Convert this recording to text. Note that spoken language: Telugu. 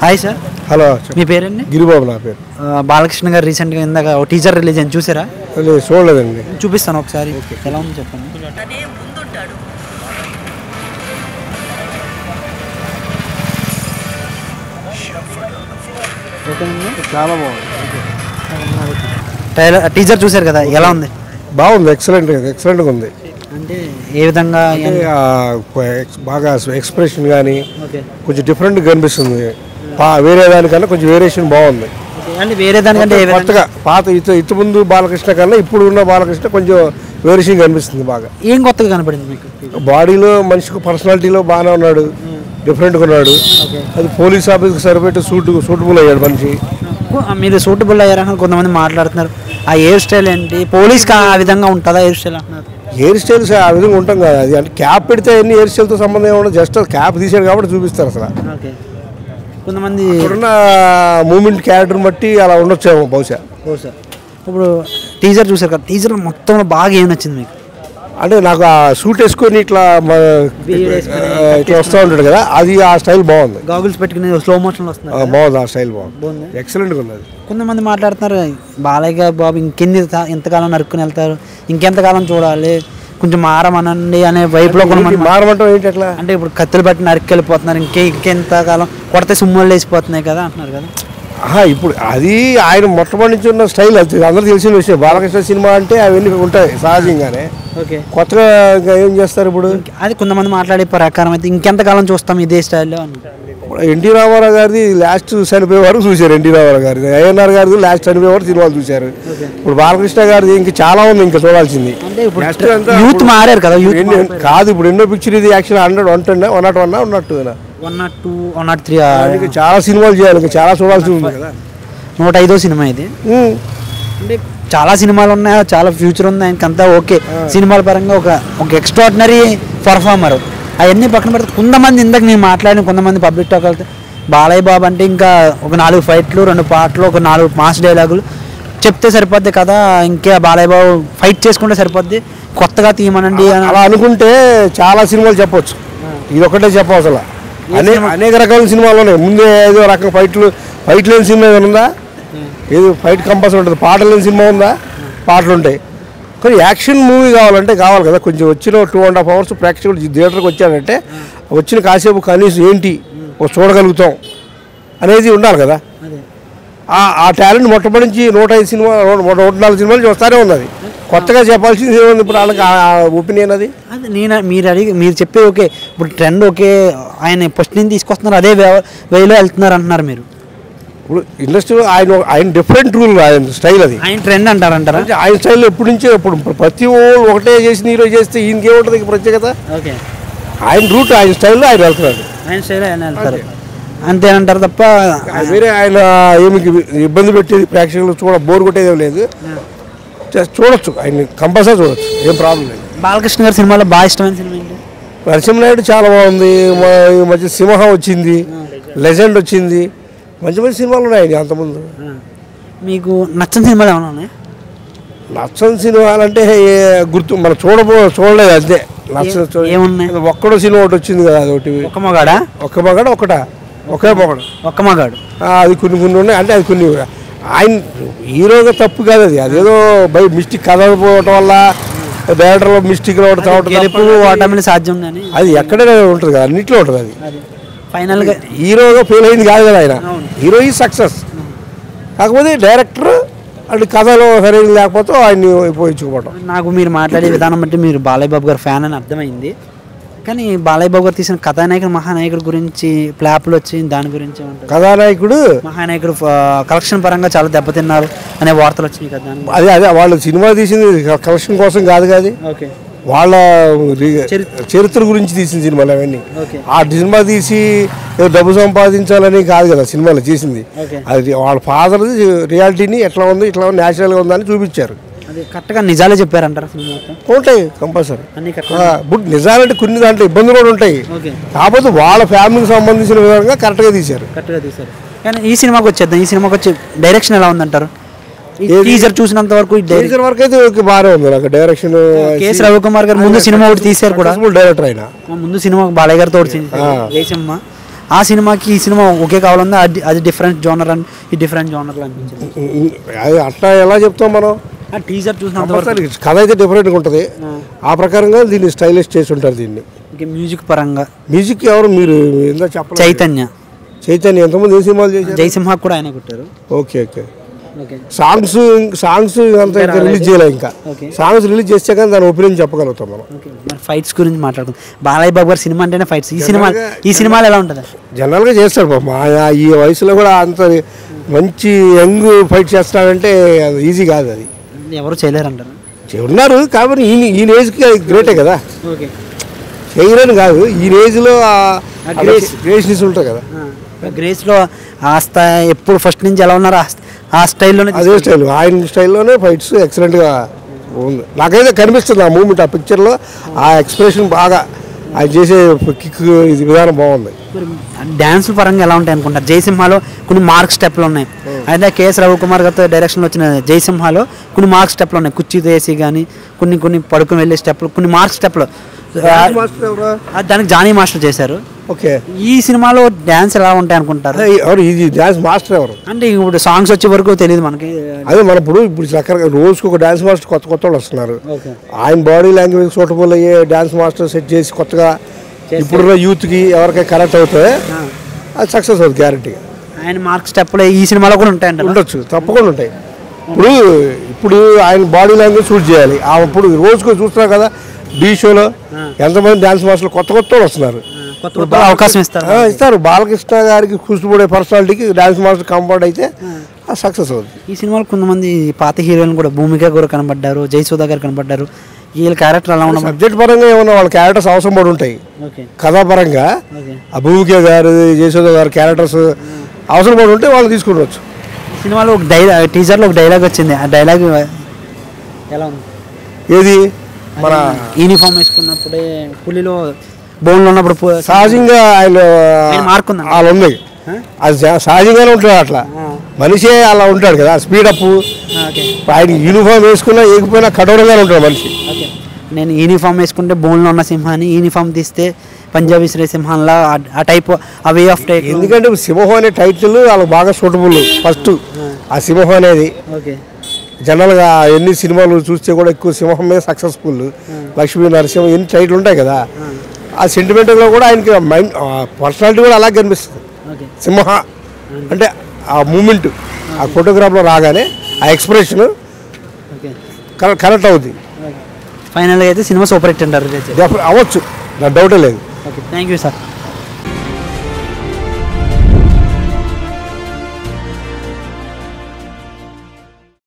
హాయ్ సార్ హలో మీ పేరండి గిరిబాబు నా పేరు ఆ, బాలకృష్ణ గారు రీసెంట్గా ఇందాక ఒక టీజర్ రిలీజ్ అని చూసారా లేదు చూడలేదండి చూపిస్తాను ఒకసారి ఎలా ఉంది చెప్పండి ఓకేనండి చాలా బాగుంది ట్రైలర్ టీజర్ చూసారు కదా ఎలా ఉంది బాగుంది ఎక్సలెంట్ ఎక్సలెంట్గా ఉంది అంటే ఏ విధంగా అంటే ఆ, ఎక్స్- బాగా ఎక్స్ప్రెషన్ కానీ ఓకే కొంచెం డిఫరెంట్గా కనిపిస్తుంది పా- వేరే దానికన్నా కొంచెం వేరియేషన్ బాగుంది అంటే వేరే దానికంటే ఏ విధంగా కొత్తగా పాత ఇటు ఇటు ముందు బాలకృష్ణ కన్నా ఇప్పుడు ఉన్న బాలకృష్ణ కొంచెం వేరియేషన్ కనిపిస్తుంది బాగా ఏం కొత్తగా కనపడింది మీకు బాడీలో మనిషికి పర్సనాలిటీలో బాగానే ఉన్నాడు డిఫరెంట్గా ఉన్నాడు అది పోలీస్ ఆఫీస్కి సరిపెట్టి సూట్ సూటబుల్ అయ్యాడు మనిషి ఆ, మీరు సూటబుల్ అయ్యారని కొంతమంది మాట్లాడుతున్నారు ఆ హెయిర్ స్టైల్ ఏంటి పోలీస్ ఆ విధంగా ఉంటుందా హెయిర్ స్టైల్ అంటున్నారు హెయిర్ స్టైల్స్ ఆ విధంగా ఉంటాం కదా అది అంటే క్యాప్ పెడితే ఎన్ని హెయిర్ స్టైల్తో సంబంధం ఏమన్నా జస్ట్ క్యాప్ తీసాడు కాబట్టి చూపిస్తారు అసలు ఓకే కొంతమంది ఇప్పుడున్న మూమెంట్ క్యారెక్టర్ బట్టి అలా ఉండొచ్చేమో బహుశా ఓ సార్ ఇప్పుడు టీజర్ చూసారు కదా టీజర్ మొత్తంలో బాగా ఏం నచ్చింది మీకు అంటే నాకు ఆ సూట్ వేసుకొని ఇట్లా మ- Beard వేసుకొని, ఆ, ఇట్లా వస్తూ ఉంటాడు కదా అది ఆ స్టైల్ బాగుంది గాగుల్స్ పెట్టుకుని స్లో మోషన్లో ఆ, వస్తున్నారు బాగుంది ఆ స్టైల్ బాగుంది బాగుంది ఎక్సలెంట్గా ఉంది అది కొంతమంది మాట్లాడుతున్నారు బాలయ్య బాబు ఇంకెన్ని తా- ఎంతకాలం నరుక్కుని వెళ్తారు ఇంకెంతకాలం చూడాలి కొంచెం మారమనండి అనే వైపులో కొంతమంది ఏంటి మారమంటాం ఏంటి అట్లా అంటే ఇప్పుడు కత్తులు బట్టి నరికి వెళ్ళిపోతున్నారు ఇంకే ఇంకెంతకాలం కొడితే సుమ్మలు వేసిపోతున్నాయి కదా అంటున్నారు కదా ఆహా, ఇప్పుడు అది ఆయన మొట్టమొదటి నుంచి ఉన్న స్టైల్ అది అందరూ తెలిసిన విషయం బాలకృష్ణ సినిమా అంటే అవన్నీ ఉంటాయి సహజంగానే ఓకే కొత్తగా ఇంకా ఏం చేస్తారు ఇప్పుడు అది కొంతమంది మాట్లాడే ప్రకారం అయితే ఇంకెంతకాలం చూస్తాం ఇదే స్టైల్లో అని ఇప్పుడు ఎన్టీ రామారావు గారిది లాస్ట్ చనిపోయే వరకు చూశారు ఎన్టీ రామారావు గారిది అయ్యన్నార్ గారిది లాస్ట్ చనిపోయే వరకు సినిమాలు చూశారు ఇప్పుడు బాలకృష్ణ గారిది ఇంకా చాలా ఉంది ఇంకా చూడాల్సింది అంటే ఇప్పుడు Next అంతా యూత్ ఇప్పుడు మారారు కదా యూత్ ఎన్ని- కాదు ఇప్పుడు ఎన్నో పిక్చర్ ఇది actual hundred one ten one not one ఉన్నట్టు one not two one not three ఇంకా చాలా సినిమాలు చేయాలి ఇంకా చాలా చూడాల్సి ఉంది కదా నూట ఐదో సినిమా ఇది ఉమ్. అంటే చాలా సినిమాలు ఉన్నాయి చాలా ఫ్యూచర్ ఉంది ఆయనకంతా ఓకే సినిమాల పరంగా ఒక ఒక ఎక్స్ట్రాడినరీ పర్ఫార్మర్ అవన్నీ పక్కన పెడితే కొంతమంది ఇందాక నేను మాట్లాడిన కొంతమంది పబ్లిక్ టాక్ వెళ్తే బాలయ్య బాబు అంటే ఇంకా ఒక నాలుగు ఫైట్లు రెండు పాటలు ఒక నాలుగు మాస్ డైలాగులు చెప్తే సరిపోద్ది కదా ఇంకే బాలయ్య బాబు ఫైట్ చేసుకుంటే సరిపోద్ది కొత్తగా తీయమనండి అని అలా అనుకుంటే చాలా సినిమాలు చెప్పొచ్చు ఇది ఒకటే చెప్పవసల అనే అనేక రకాల సినిమాలు ఉన్నాయి ముందే ఏదో రకం ఫైట్లు ఫైట్ లేని సినిమా ఏమైనా ఉందా ఏదో ఫైట్ కంపల్సరీ ఉంటుంది పాటలు లేని సినిమా ఉందా పాటలు ఉంటాయి కానీ యాక్షన్ మూవీ కావాలంటే కావాలి కదా కొంచెం వచ్చిన టూ అండ్ హాఫ్ అవర్స్ ప్రేక్షకుడు థియేటర్కి వచ్చాడంటే వచ్చిన కాసేపు కనీసం ఏంటి ఒక చూడగలుగుతాం అనేది ఉండాలి కదా అదే ఆ ఆ టాలెంట్ మొట్టమొదటి నుంచి నూట ఐదు సినిమా నూట నూట నాలుగు సినిమాలు చూస్తానే ఉంది అది కొత్తగా చెప్పాల్సింది ఏముంది ఇప్పుడు వాళ్ళకి ఒపీనియన్ అది అదే నేను మీరు అడిగి మీరు చెప్పే ఓకే ఇప్పుడు ట్రెండ్ ఓకే ఆయన ఫస్ట్ నుంచి తీసుకొస్తున్నారు అదే వే- వేలో వెళ్తున్నారు అంటున్నారు మీరు ఇప్పుడు ఇండస్ట్రీలో ఆయన ఆయన డిఫరెంట్ రూల్ ఆయన స్టైల్ అది ఆయన ట్రెండ్ అంటారంటారా అంటే ఆయన స్టైల్ ఎప్పటి నుంచో ఇప్పుడు ప్రతి ఓళ్ళు ఒకటే చేసి హీరో చేస్తే ఈయనకి ఏముంటుంది ఇంక ప్రత్యేకత ఓకే ఆయన రూట్ ఆయన స్టైల్లో ఆయన వెళ్తున్నాడు ఆయన స్టైల్ ఆయన వెళ్తారు అంతేనంటారు తప్ప ఆయన వేరే ఆయన ఏమి ఇబ్బంది పెట్టేది ప్రేక్షకులు చూడ బోర్ కొట్టేది ఏం లేదు జస్ట్ చూడొచ్చు ఆయన కంపల్సరీ చూడొచ్చు ఏం ప్రాబ్లం లేదు బాలకృష్ణ గారి సినిమాలో బాగా ఇష్టమైన సినిమా ఏంటి నరసింహనాయుడు చాలా బాగుంది మ- ఈ మధ్య సింహం వచ్చింది లెజెండ్ వచ్చింది మంచి మంచి సినిమాలు ఉన్నాయి ఆయన అంతకుముందు మీకు నచ్చని సినిమాలు ఏమైనా ఉన్నాయి నచ్చని సినిమాలు అంటే ఏ- గుర్తు మనం చూడబో చూడలేదు అంతే నచ్చని చూ- ఏమున్నాయి? ఒక్కడో సినిమా ఒకటి వచ్చింది కదా అది ఒకటి ఒక్క మగాడా ఒక్క మగడ ఒకట ఒకే మగడు ఒక్క మగాడు అది కొన్ని కొన్ని ఉన్నాయి అంటే అది కొన్ని ఆయన హీరోగా తప్పు కాదు అది అదేదో బై మిస్టేక్ కథ పోవటం వల్ల డైరెక్టర్లో మిస్టేక్ రావడం తావటం గెలుపు తప్ప ఓటమిని సాధ్యం ఉందని అది ఎక్కడైనా ఉంటుంది కదా అన్నింటిలో ఉంటుంది అది అది ఫైనల్గా హీరోగా ఫెయిల్ అయింది కాదు కదా ఆయన అవును. హీరో ఈ సక్సెస్ కాకపోతే డైరెక్టర్ అంటే కథలో సరైన లేకపోతే ఆయన్ని ఉపయోగించుకోవటం నాకు మీరు మాట్లాడే విధానం బట్టి మీరు బాలయ్య బాబు గారు ఫ్యాన్ అని అర్థమైంది కానీ బాలయ్య బాబు గారు తీసిన కథానాయకుడు మహానాయకుడు గురించి ప్లాప్లు వచ్చి దాని గురించి ఏమంటారు కథానాయకుడు మహానాయకుడు కలెక్షన్ పరంగా చాలా దెబ్బతిన్నారు అనే వార్తలు వచ్చినాయి కదా దాని అదే అదే వాళ్ళు సినిమా తీసింది కలెక్షన్ కోసం కాదు కాదు ఓకే వాళ్ళ రి- చరిత్ర. చరిత్ర గురించి తీసిన సినిమాలు అవన్నీ ఓకే ఆ సినిమా తీసి ఏదో డబ్బు సంపాదించాలని కాదు కదా సినిమాలో చేసింది ఓకే అది వాళ్ళ ఫాదర్ రియాలిటీని ఎట్లా ఉంది ఇట్లా న్యాచురల్గా ఉందని చూపించారు అది కరెక్ట్గా నిజాలే చెప్పారంటారా సినిమా మొత్తం ఉంటాయి కంపల్సరీ అన్ని కరెక్ట్ బుట్ నిజాలంటే కొన్ని దాంట్లో ఇబ్బందులు కూడా ఉంటాయి ఓకే కాకపోతే వాళ్ళ ఫ్యామిలీకి సంబంధించిన విధంగా కరెక్ట్గా తీశారు కరెక్ట్గా తీశారు కానీ ఈ సినిమాకి వచ్చేద్దాం ఈ సినిమాకి వచ్చి డైరెక్షన్ ఎలా ఉందంటారు ఏది? టీజర్ చూసినంత వరకు ఈ డైరెక్షన్ టీచర్ వరకు అయితే ఓకే బాగానే ఉంది నాకు డైరెక్షన్ కేఎస్ రవికుమార్ గారు ముందు సినిమా ఒకటి తీశారు కూడా డైరెక్టర్ ఆయన ముందు సినిమా బాలయ్య గారితో ఒకటి ఆ. లేచమ్మ ఆ సినిమాకి ఈ సినిమా ఒకే కావాలన్నా అది అది డిఫరెంట్ జోనర్ అని ఈ డిఫరెంట్ జోనర్లు అనిపించింది అది అట్లా ఎలా చెప్తాం మనం ఆ టీజర్ చూసినంత కంపల్సరీ కథ అయితే డిఫరెంట్గా ఉంటుంది ఆ ప్రకారంగా దీన్ని స్టైలిష్ చేసి ఉంటారు దీన్ని ఇంక మ్యూజిక్ పరంగా మ్యూజిక్ ఎవరు మీరు ఎంత చెప్పలేదు చైతన్య చైతన్య ఎంతమంది ఏ సినిమాలు చేశారు జయసింహ కూడా ఆయన కొట్టారు okay okay okay songs songs అంతా ఇంకా రిలీజ్ చేయలే ఇంకా ఓకే. సాంగ్స్ రిలీజ్ చేస్తే కానీ దాని ఒపీనియన్ చెప్పగలుగుతాం మనం ఓకే మరి ఫైట్స్ గురించి మాట్లాడుకుందాం బాలయ్య బాబు గారి సినిమా అంటేనే ఫైట్స్ ఈ సినిమా ఈ సినిమాలు ఎలా ఉంటుంది జనరల్గా చేస్తాడు పాపం మా ఈ వయసులో కూడా అంత మంచి యంగ్ ఫైట్ చేస్తాడంటే అది ఈజీ కాదు అది ఎవరు చేయలేరు అంటారు ఉన్నారు కాబట్టి ఈయన ఈయన ఏజ్కి అది గ్రేటే కదా ఓకే చేయలేని కాదు ఈ ఏజ్లో grace. గ్రేస్నెస్ ఉంటుంది కదా గ్రేస్లో ఆ స్థాయి ఎప్పుడు ఫస్ట్ నుంచి ఎలా ఉన్నారో ఆ స్థ- ఆ స్టైల్లోనే అదే స్టైల్ ఆయన స్టైల్లోనే ఫైట్స్ ఎక్సలెంట్గా ఉంది నాకైతే కనిపిస్తుంది ఆ మూమెంట్ ఆ పిక్చర్లో ఆ ఎక్స్ప్రెషన్ బాగా ఆయన చేసే కిక్ ఇది విధానం బాగుంది డ్యాన్స్ పరంగా ఎలా ఉంటాయి అనుకుంటారు జయసింహలో కొన్ని మార్క్ స్టెప్లు ఉన్నాయి అయితే కేఎస్ రవికుమార్ గారితో డైరెక్షన్లో వచ్చిన జయసింహలో కొన్ని మార్క్ స్టెప్లు ఉన్నాయి కుర్చీ వేసి కానీ కొన్ని కొన్ని పడుకుని వెళ్ళే స్టెప్లు కొన్ని మార్క్ స్టెప్లు ఆ, దానికి జానీ మాస్టర్ చేశారు ఓకే ఈ సినిమాలో డ్యాన్స్ ఎలా ఉంటాయి అనుకుంటారు ఎవరు ఇది డాన్స్ మాస్టర్ ఎవరు అంటే ఇప్పుడు సాంగ్స్ వచ్చే వరకు తెలియదు మనకి అదే మన ఇప్పుడు ఇప్పుడు రకరకాల రోజుకి ఒక డాన్స్ మాస్టర్ కొత్త కొత్త వాళ్ళు వస్తున్నారు ఓకే ఆయన బాడీ లాంగ్వేజ్ సూటబుల్ అయ్యే డాన్స్ మాస్టర్ సెట్ చేసి కొత్తగా ఇప్పుడున్న యూత్కి ఎవరికైనా కరెక్ట్ అవుతాయి అది సక్సెస్ అవుతుంది గ్యారంటీగా ఆయన మార్క్ స్టెప్లు ఈ సినిమాలో కూడా ఉంటాయంట ఉండొచ్చు తప్పకుండా ఉంటాయి ఇప్పుడు ఇప్పుడు ఆయన బాడీ లాంగ్వేజ్ షూట్ చేయాలి ఆ ఇప్పుడు రోజుకు చూస్తున్నారు కదా డీ షోలో ఎంతమంది డాన్స్ మాస్టర్లు కొత్త కొత్త వాళ్ళు వస్తున్నారు కొత్త కొత్త అవకాశం ఇస్తారు ఆ, ఇస్తారు బాలకృష్ణ గారికి కూర్చుపడే పర్సనాలిటీకి డాన్స్ మాస్టర్ కంఫర్ట్ అయితే అది సక్సెస్ అవుతుంది ఈ సినిమాలో కొంతమంది పాత హీరోయిన్ కూడా భూమిక కూడా కనబడ్డారు జయసుధా గారు కనబడ్డారు వీళ్ళ క్యారెక్టర్ ఎలా ఉండమని సబ్జెక్ట్ పరంగా ఏమన్నా వాళ్ళ క్యారెక్టర్స్ అవసరం పడి ఉంటాయి ఓకే కథాపరంగా ఓకే ఆ భూమిక గారు జయశోద గారు క్యారెక్టర్స్ అవసరం పడి ఉంటే వాళ్ళు తీసుకురావచ్చు ఈ సినిమాలో ఒక డైలాగ్ టీజర్లో ఒక డైలాగ్ వచ్చింది ఆ డైలాగ్ ఎలా ఉంది ఏది మన యూనిఫామ్ వేసుకున్నప్పుడే పులిలో బోన్లో ఉన్నప్పుడు పు- సహజంగా ఆయన ఆయన మార్క్ ఉందా? వాళ్ళు ఉంది ఆ? అది సహ- సహజంగానే ఉంటాడు అట్లా ఆ. మనిషే అలా ఉంటాడు కదా స్పీడప్ ఆ, ఓకే ఆయన యూనిఫామ్ వేసుకున్నా ఏకపోయినా కఠోరంగానే ఉంటాడు మనిషి ఓకే నేను యూనిఫామ్ వేసుకుంటే బోన్లో ఉన్న సింహాన్ని యూనిఫామ్ తీస్తే పంజాబీ శ్రీ సింహంలా ఆ- ఆ టైప్ ఆ వే ఆఫ్ టైప్ ఎందుకంటే సింహం అనే టైటిల్ వాళ్ళకి బాగా సూటబుల్ ఫస్ట్ ఆ సింహం అనేది ఓకే జనరల్గా ఎన్ని సినిమాలు చూస్తే కూడా ఎక్కువ సింహం మీద సక్సెస్ఫుల్ లక్ష్మీ నరసింహం ఎన్ని టైటిల్ ఉంటాయి కదా ఆ సెంటిమెంటల్లో కూడా ఆయనకి మైండ్ పర్సనాలిటీ కూడా అలాగే కనిపిస్తుంది ఓకే సింహ అంటే ఆ మూమెంట్ ఆ ఫోటోగ్రాఫ్లో రాగానే ఆ ఎక్స్ప్రెషన్ ఓకే కరెక్ట్ అవుద్ది ఫైనల్గా అయితే సినిమా సూపర్ హిట్ అంటారు డెఫినెట్ అవ్వచ్చు నా డౌటే లేదు ఓకే థ్యాంక్ యూ సార్